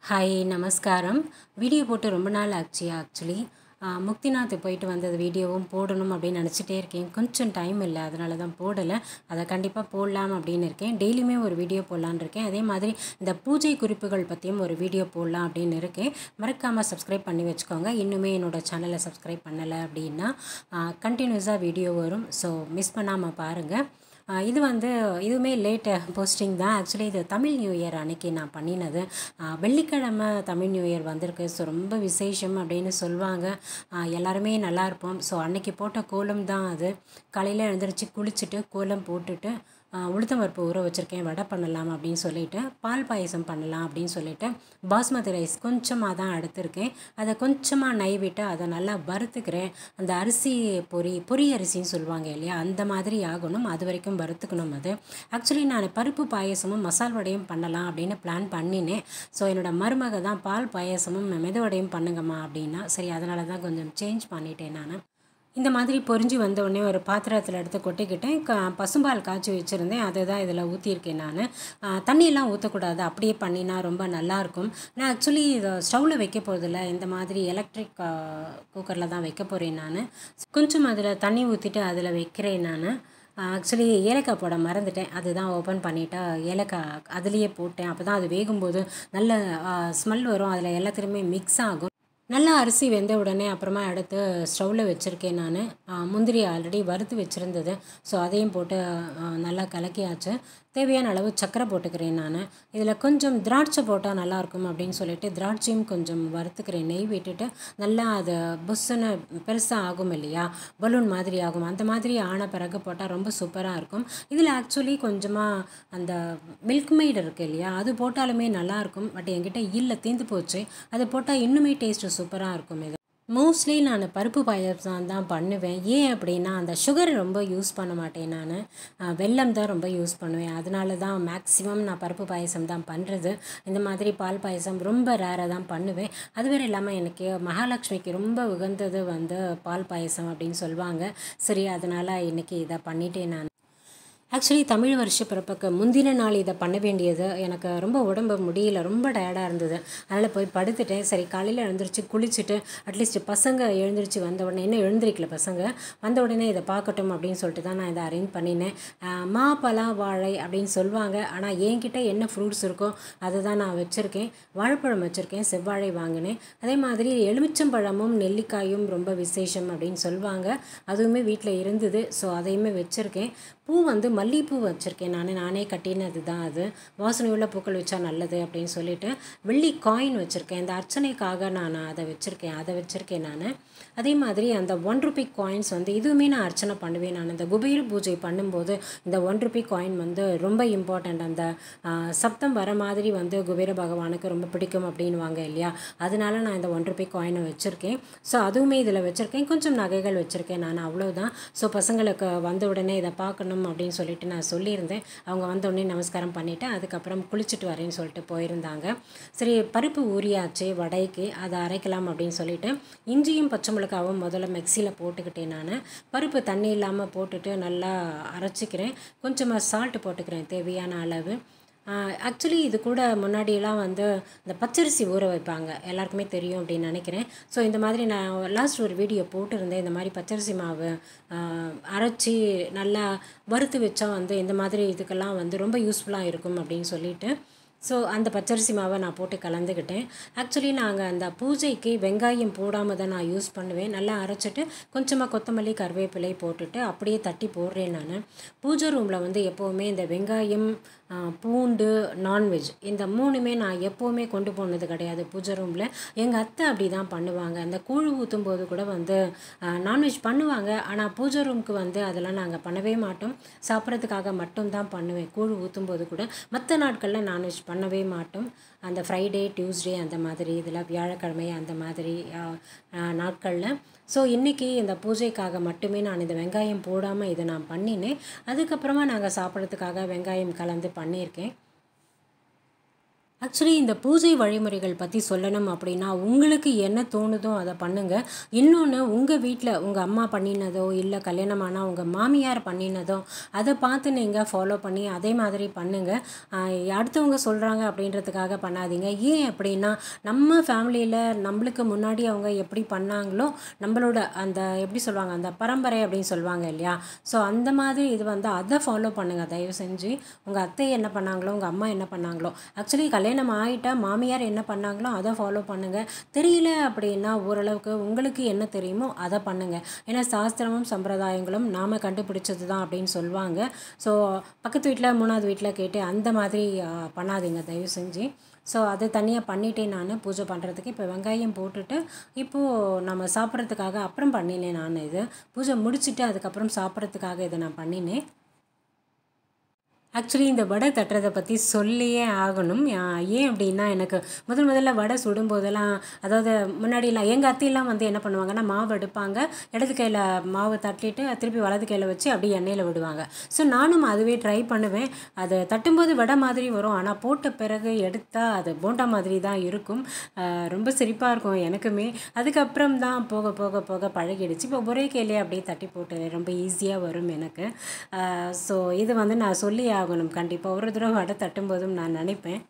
hi நமஸ்காரம் video போட்டு ரொம்ப நாள் ஆச்சு ஆக்சுவலி முக்திநாத் போயிட்டு வந்தது வீடியோவும் போடணும் அப்படின்னு நினச்சிட்டே இருக்கேன் கொஞ்சம் டைம் இல்லை அதனால தான் போடலை அதை கண்டிப்பாக போடலாம் அப்படின்னு இருக்கேன் டெய்லியுமே ஒரு வீடியோ போடலான்னு இருக்கேன் அதே மாதிரி இந்த பூஜை குறிப்புகள் பற்றியும் ஒரு வீடியோ போடலாம் அப்படின்னு இருக்கேன் மறக்காமல் சப்ஸ்கிரைப் பண்ணி வச்சுக்கோங்க இன்னுமே என்னோடய சேனலை சப்ஸ்கிரைப் பண்ணலை அப்படின்னா கண்டினியூஸாக வீடியோ வரும் ஸோ மிஸ் பண்ணாமல் பாருங்கள் ஆஹ் இது வந்து இதுவுமே லேட் போஸ்டிங் தான் ஆக்சுவலி இது தமிழ் நியூ இயர் அன்னைக்கு நான் பண்ணினது ஆஹ் வெள்ளிக்கிழமை தமிழ் நியூ இயர் வந்திருக்கு ஸோ ரொம்ப விசேஷம் அப்படின்னு சொல்லுவாங்க ஆஹ் எல்லாருமே நல்லா இருப்போம் ஸோ அன்னைக்கு போட்ட கோலம் தான் அது காலையில் எழுந்திரிச்சு குளிச்சுட்டு கோலம் போட்டுட்டு ஆஹ் உளுத்தம் பருப்பு ஊற வச்சுருக்கேன் வடை பண்ணலாம் அப்படின்னு சொல்லிட்டு பால் பாயசம் பண்ணலாம் அப்படின்னு சொல்லிட்டு பாஸ்மதி ரைஸ் கொஞ்சமாக தான் எடுத்திருக்கேன் அதை கொஞ்சமாக நெய் விட்டு அதை நல்லா வறுத்துக்கிறேன் அந்த அரிசி பொரி பொரி அரிசின்னு சொல்லுவாங்க இல்லையா அந்த மாதிரி ஆகணும் அது வரைக்கும் வறுத்துக்கணும் அது ஆக்சுவலி நான் பருப்பு பாயசமும் மசால் வடையும் பண்ணலாம் அப்படின்னு பிளான் பண்ணினேன் ஸோ என்னோட மருமக தான் பால் பாயசமும் மெதுவடையும் பண்ணுங்கம்மா அப்படின்னா சரி அதனால தான் கொஞ்சம் சேஞ்ச் பண்ணிட்டேன் நான் இந்த மாதிரி பொரிஞ்சு வந்த உடனே ஒரு பாத்திரத்தில் எடுத்து கொட்டிக்கிட்டேன் க பசும்பால் காய்ச்சி வச்சுருந்தேன் அதை தான் இதில் ஊற்றியிருக்கேன் நான் தண்ணியெல்லாம் ஊற்றக்கூடாது அப்படியே பண்ணினா ரொம்ப நல்லாயிருக்கும் நான் ஆக்சுவலி இதை ஸ்டவ்வில் வைக்க போகிறதில்ல இந்த மாதிரி எலக்ட்ரிக் குக்கரில் தான் வைக்க போகிறேன் நான் கொஞ்சம் அதில் தண்ணி ஊற்றிட்டு அதில் வைக்கிறேன் நான் ஆக்சுவலி ஏலக்காய் போட மறந்துட்டேன் அதுதான் ஓப்பன் பண்ணிவிட்டு ஏலக்காய் அதுலேயே போட்டேன் அப்போ தான் அது வேகும்போது நல்ல ஸ்மெல் வரும் அதில் எல்லாத்துலேயுமே மிக்ஸ் ஆகும் நல்லா அரிசி வெந்த உடனே அப்புறமா எடுத்து ஸ்டவ்வில் வச்சுருக்கேன் நான் முந்திரி ஆல்ரெடி வறுத்து வச்சுருந்தது ஸோ அதையும் போட்டு நல்லா கலக்கியாச்சு தேவையான அளவு சர்க்கரை போட்டுக்கிறேன் நான் இதில் கொஞ்சம் திராட்சை போட்டால் நல்லாயிருக்கும் அப்படின்னு சொல்லிட்டு திராட்சையும் கொஞ்சம் வறுத்துக்கிறேன் நெய் விட்டுட்டு நல்லா அது புஷ்ஷுன்னு பெருசாக ஆகும் இல்லையா பலூன் மாதிரி ஆகும் அந்த மாதிரி ஆன பிறகு போட்டால் ரொம்ப சூப்பராக இருக்கும் இதில் ஆக்சுவலி கொஞ்சமாக அந்த மில்க் மெய்டு இருக்குது இல்லையா அது போட்டாலுமே நல்லாயிருக்கும் பட் என்கிட்ட இல்லை தீந்து போச்சு அது போட்டால் இன்னுமே டேஸ்ட்டு சூப்பராக இருக்கும் இது மோஸ்ட்லி நான் பருப்பு பாயசம் தான் பண்ணுவேன் ஏன் அப்படின்னா அந்த சுகர் ரொம்ப யூஸ் பண்ண மாட்டேன் நான் வெல்லம் தான் ரொம்ப யூஸ் பண்ணுவேன் அதனால தான் மேக்ஸிமம் நான் பருப்பு பாயசம் தான் பண்ணுறது இந்த மாதிரி பால் பாயசம் ரொம்ப ரேராக தான் பண்ணுவேன் அது வேறு இல்லாமல் எனக்கு மகாலட்சுமிக்கு ரொம்ப உகந்தது வந்து பால் பாயசம் அப்படின்னு சொல்லுவாங்க சரி அதனால் இன்றைக்கி இதை பண்ணிட்டேன் நான் ஆக்சுவலி தமிழ் வருஷ பிறப்புக்கு முந்தின நாள் இதை பண்ண வேண்டியது எனக்கு ரொம்ப உடம்பு முடியல ரொம்ப டயர்டாக இருந்தது அதனால் போய் படுத்துட்டேன் சரி காலையில் எழுந்திரிச்சு குளிச்சுட்டு அட்லீஸ்ட் பசங்க எழுந்திரிச்சு வந்த உடனே இன்னும் எழுந்திரிக்கல பசங்க வந்த உடனே இதை பார்க்கட்டும் அப்படின்னு சொல்லிட்டு தான் நான் இதை அரேஞ்ச் பண்ணினேன் மா பலா வாழை அப்படின்னு சொல்லுவாங்க ஆனால் என்கிட்ட என்ன ஃப்ரூட்ஸ் இருக்கோ அதை தான் நான் வச்சுருக்கேன் வாழைப்பழம் வச்சுருக்கேன் செவ்வாழை வாங்கினேன் அதே மாதிரி எலுமிச்சம்பழமும் நெல்லிக்காயும் ரொம்ப விசேஷம் அப்படின்னு சொல்லுவாங்க அதுவுமே வீட்டில் இருந்தது ஸோ அதையுமே வச்சுருக்கேன் பூ வந்து மல்லிகைப்பூ வச்சுருக்கேன் நான் நானே கட்டினது தான் அது வாசனை உள்ள பூக்கள் வச்சா நல்லது அப்படின்னு சொல்லிட்டு வெள்ளி காயின் வச்சுருக்கேன் இந்த அர்ச்சனைக்காக நான் அதை வச்சுருக்கேன் அதை வச்சுருக்கேன் நான் அதே மாதிரி அந்த ஒன் ருபி காயின்ஸ் வந்து இதுவுமே நான் அர்ச்சனை பண்ணுவேன் நான் இந்த குபேர பூஜை பண்ணும்போது இந்த ஒன் ருபி காயின் வந்து ரொம்ப இம்பார்ட்டண்ட் அந்த சப்தம் வர மாதிரி வந்து குபேர பகவானுக்கு ரொம்ப பிடிக்கும் அப்படின்வாங்க இல்லையா அதனால நான் இந்த ஒன் ருபி காயினை வச்சுருக்கேன் ஸோ அதுவுமே இதில் வச்சுருக்கேன் கொஞ்சம் நகைகள் வச்சுருக்கேன் நான் அவ்வளோதான் ஸோ பசங்களுக்கு வந்த உடனே இதை பார்க்கணும் அப்படின்னு சொல்லிட்டு நான் சொல்லியிருந்தேன் அவங்க வந்த உடனே நமஸ்காரம் பண்ணிவிட்டு அதுக்கப்புறம் குளிச்சுட்டு வரேன்னு சொல்லிட்டு போயிருந்தாங்க சரி பருப்பு ஊறியாச்சு வடைக்கு அதை அரைக்கலாம் அப்படின்னு சொல்லிட்டு இஞ்சியும் பச்சை மிளகாவும் முதல்ல மிக்சியில் போட்டுக்கிட்டேன் நான் பருப்பு தண்ணி இல்லாமல் போட்டுட்டு நல்லா அரைச்சிக்கிறேன் கொஞ்சமாக சால்ட்டு போட்டுக்கிறேன் தேவையான அளவு ஆக்சுவலி இது கூட முன்னாடியெல்லாம் வந்து இந்த பச்சரிசி ஊற வைப்பாங்க எல்லாருக்குமே தெரியும் அப்படின்னு நினைக்கிறேன் ஸோ இந்த மாதிரி நான் லாஸ்ட் ஒரு வீடியோ போட்டிருந்தேன் இந்த மாதிரி பச்சரிசி மாவு அரைச்சி நல்லா வறுத்து வச்சா வந்து இந்த மாதிரி இதுக்கெல்லாம் வந்து ரொம்ப யூஸ்ஃபுல்லாக இருக்கும் அப்படின்னு சொல்லிட்டு ஸோ அந்த பச்சரிசி மாவை நான் போட்டு கலந்துக்கிட்டேன் ஆக்சுவலி நாங்கள் அந்த பூஜைக்கு வெங்காயம் போடாமல் தான் நான் யூஸ் பண்ணுவேன் நல்லா அரைச்சிட்டு கொஞ்சமாக கொத்தமல்லி கருவேப்பிலை போட்டுட்டு அப்படியே தட்டி போடுறேன் நான் பூஜை ரூமில் வந்து எப்போவுமே இந்த வெங்காயம் பூண்டு நான்வெஜ் இந்த மூணுமே நான் எப்போவுமே கொண்டு போனது கிடையாது பூஜை ரூமில் எங்கள் அத்தை அப்படி தான் பண்ணுவாங்க அந்த கூழ் ஊற்றும் போது கூட வந்து நான்வெஜ் பண்ணுவாங்க ஆனால் பூஜை ரூமுக்கு வந்து அதெல்லாம் நாங்கள் பண்ணவே மாட்டோம் சாப்பிட்றதுக்காக மட்டும்தான் பண்ணுவேன் கூழ் ஊற்றும் போது கூட மற்ற நாட்களில் நான்வெஜ் பண்ணவே மாட்டோம் அந்த ஃப்ரைடே டியூஸ்டே அந்த மாதிரி இதில் வியாழக்கிழமை அந்த மாதிரி நாட்களில் ஸோ இன்றைக்கி இந்த பூஜைக்காக மட்டுமே நான் இந்த வெங்காயம் போடாமல் இதை நான் பண்ணினேன் அதுக்கப்புறமா நாங்கள் சாப்பிட்றதுக்காக வெங்காயம் கலந்து பண்ணியிருக்கேன் ஆக்சுவலி இந்த பூஜை வழிமுறைகள் பற்றி சொல்லணும் அப்படின்னா உங்களுக்கு என்ன தோணுதோ அதை பண்ணுங்கள் இன்னொன்று உங்கள் வீட்டில் உங்கள் அம்மா பண்ணினதோ இல்லை கல்யாணமானா உங்கள் மாமியார் பண்ணினதோ அதை பார்த்து நீங்கள் ஃபாலோ பண்ணி அதே மாதிரி பண்ணுங்கள் அடுத்தவங்க சொல்கிறாங்க அப்படின்றதுக்காக பண்ணாதீங்க ஏன் அப்படின்னா நம்ம ஃபேமிலியில் நம்மளுக்கு முன்னாடி அவங்க எப்படி பண்ணாங்களோ நம்மளோட அந்த எப்படி சொல்லுவாங்க அந்த பரம்பரை அப்படின்னு சொல்லுவாங்க இல்லையா ஸோ அந்த மாதிரி இது வந்து அதை ஃபாலோ பண்ணுங்கள் தயவு செஞ்சு உங்கள் அத்தை என்ன பண்ணாங்களோ உங்கள் அம்மா என்ன பண்ணாங்களோ ஆக்சுவலி கல்யாணம் ஆகிட்டா மாமியார் என்ன பண்ணாங்களோ அதை ஃபாலோ பண்ணுங்கள் தெரியல அப்படின்னா ஓரளவுக்கு உங்களுக்கு என்ன தெரியுமோ அதை பண்ணுங்கள் ஏன்னா சாஸ்திரமும் சம்பிரதாயங்களும் நாம் கண்டுபிடிச்சது தான் அப்படின்னு சொல்லுவாங்க ஸோ பக்கத்து வீட்டில் மூணாவது வீட்டில் கேட்டு அந்த மாதிரி ஆ, பண்ணாதீங்க தயவு செஞ்சு ஸோ அதை தனியாக பண்ணிட்டேன் நான் பூஜை பண்ணுறதுக்கு இப்போ வெங்காயம் போட்டுட்டு இப்போது நம்ம சாப்பிட்றதுக்காக அப்புறம் பண்ணினேன் நான் இது பூஜை முடிச்சுட்டு அதுக்கப்புறம் சாப்பிட்றதுக்காக இதை நான் பண்ணினேன் ஆக்சுவலி இந்த வடை தட்டுறதை பற்றி சொல்லியே ஆகணும் ஆஹ் ஏன் அப்படின்னா எனக்கு முதல் முதல்ல வடை சுடும்போதெல்லாம் அதாவது முன்னாடிலாம் எங்கள் அத்தையெல்லாம் வந்து என்ன பண்ணுவாங்கன்னா மாவு எடுப்பாங்க இடது கையில் மாவு தட்டிட்டு திருப்பி வலது கையில் வச்சு அப்படியே எண்ணெயில் விடுவாங்க ஸோ நானும் அதுவே ட்ரை பண்ணுவேன் அது தட்டும்போது வடை மாதிரி வரும் ஆனால் போட்ட பிறகு எடுத்தால் அது போண்டா மாதிரி தான் இருக்கும் ஆஹ் ரொம்ப சிரிப்பாக இருக்கும் எனக்குமே அதுக்கப்புறம் தான் போக போக போக பழகிடுச்சு இப்போ ஒரே கையிலே அப்படியே தட்டி போட்டு ரொம்ப ஈஸியாக வரும் எனக்கு ஸோ இது வந்து நான் சொல்லி ஆகணும் கண்டிப்பாக ஒரு தடவை வடை தட்டும்போதும் நான் நினைப்பேன்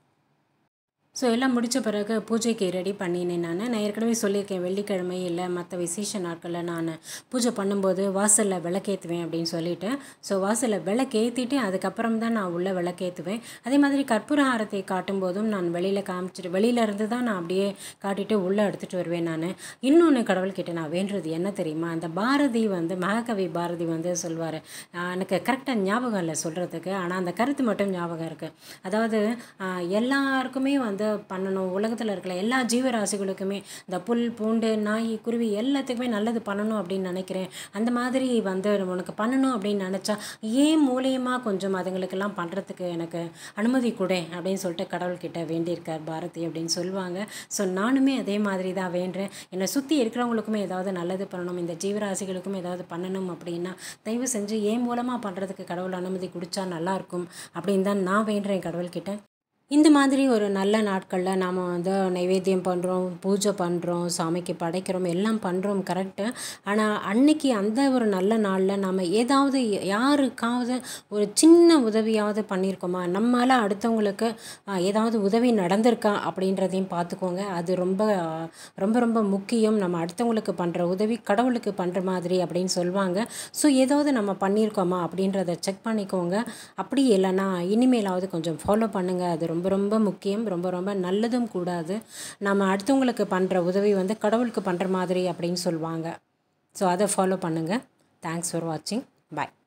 ஸோ எல்லாம் முடித்த பிறகு பூஜைக்கு ரெடி பண்ணினேன் நான் நான் ஏற்கனவே சொல்லியிருக்கேன் வெள்ளிக்கிழமை இல்லை மற்ற விசேஷ நாட்களில் நான் பூஜை பண்ணும்போது வாசலில் விளக்கேற்றுவேன் அப்படின்னு சொல்லிட்டு ஸோ வாசலில் விளக்கேற்றிட்டு அதுக்கப்புறம் தான் நான் உள்ளே விளக்கேற்றுவேன் அதே மாதிரி கற்பூர ஆரத்தை காட்டும்போதும் நான் வெளியில் காமிச்சிட்டு வெளியில இருந்து தான் நான் அப்படியே காட்டிட்டு உள்ளே எடுத்துகிட்டு வருவேன் நான் இன்னொன்று கடவுள்கிட்ட நான் வேண்டுறது என்ன தெரியுமா அந்த பாரதி வந்து மகாகவி பாரதி வந்து சொல்வார் எனக்கு கரெக்டாக ஞாபகம் இல்லை சொல்கிறதுக்கு ஆனால் அந்த கருத்து மட்டும் ஞாபகம் இருக்குது அதாவது ஆஹ், எல்லாருக்குமே வந்து பண்ணணும் உலகத்தில் இருக்கிற எல்லா ஜீவராசிகளுக்குமே இந்த புல் பூண்டு நாய் குருவி எல்லாத்துக்குமே நல்லது பண்ணணும் அப்படின்னு நினைக்கிறேன் அந்த மாதிரி வந்து உனக்கு பண்ணணும் அப்படின்னு நினச்சா ஏன் மூலியமாக கொஞ்சம் அதுங்களுக்கெல்லாம் பண்ணுறதுக்கு எனக்கு அனுமதி கொடு அப்படின்னு சொல்லிட்டு கடவுள்கிட்ட வேண்டியிருக்கார் பாரதி அப்படின்னு சொல்லுவாங்க ஸோ நானுமே அதே மாதிரி தான் வேண்டுறேன் என்னை சுற்றி இருக்கிறவங்களுக்குமே ஏதாவது நல்லது பண்ணணும் இந்த ஜீவராசிகளுக்கும் ஏதாவது பண்ணணும் அப்படின்னா தயவு செஞ்சு ஏன் மூலமாக பண்ணுறதுக்கு கடவுள் அனுமதி கொடுத்தா நல்லாயிருக்கும் அப்படின்னு தான் நான் வேண்டுறேன் கடவுள்கிட்ட இந்த மாதிரி ஒரு நல்ல நாட்களில் நாம் வந்து நைவேத்தியம் பண்ணுறோம் பூஜை பண்ணுறோம் சாமிக்கு படைக்கிறோம் எல்லாம் பண்ணுறோம் கரெக்டு ஆனால் அன்னைக்கு அந்த ஒரு நல்ல நாளில் நாம் ஏதாவது யாருக்காவது ஒரு சின்ன உதவியாவது பண்ணியிருக்கோமா நம்மளால் அடுத்தவங்களுக்கு ஆ, ஏதாவது உதவி நடந்திருக்கா அப்படின்றதையும் பார்த்துக்கோங்க அது ரொம்ப ஆ, ரொம்ப ரொம்ப முக்கியம் நம்ம அடுத்தவங்களுக்கு பண்ணுற உதவி கடவுளுக்கு பண்ணுற மாதிரி அப்படின்னு சொல்லுவாங்க ஸோ ஏதாவது நம்ம பண்ணியிருக்கோமா அப்படின்றத செக் பண்ணிக்கோங்க அப்படி இல்லைன்னா இனிமேலாவது கொஞ்சம் ஃபாலோ பண்ணுங்கள் அது ரொம்ப ரொம்ப முக்கியம் ரொம்ப ரொம்ப நல்லதும் கூடாது நம்ம அடுத்தவங்களுக்கு பண்ணுற உதவி வந்து கடவுளுக்கு பண்ணுற மாதிரி அப்படின்னு சொல்லுவாங்க ஸோ அதை ஃபாலோ பண்ணுங்கள் தேங்க்ஸ் ஃபார் வாட்சிங் பாய்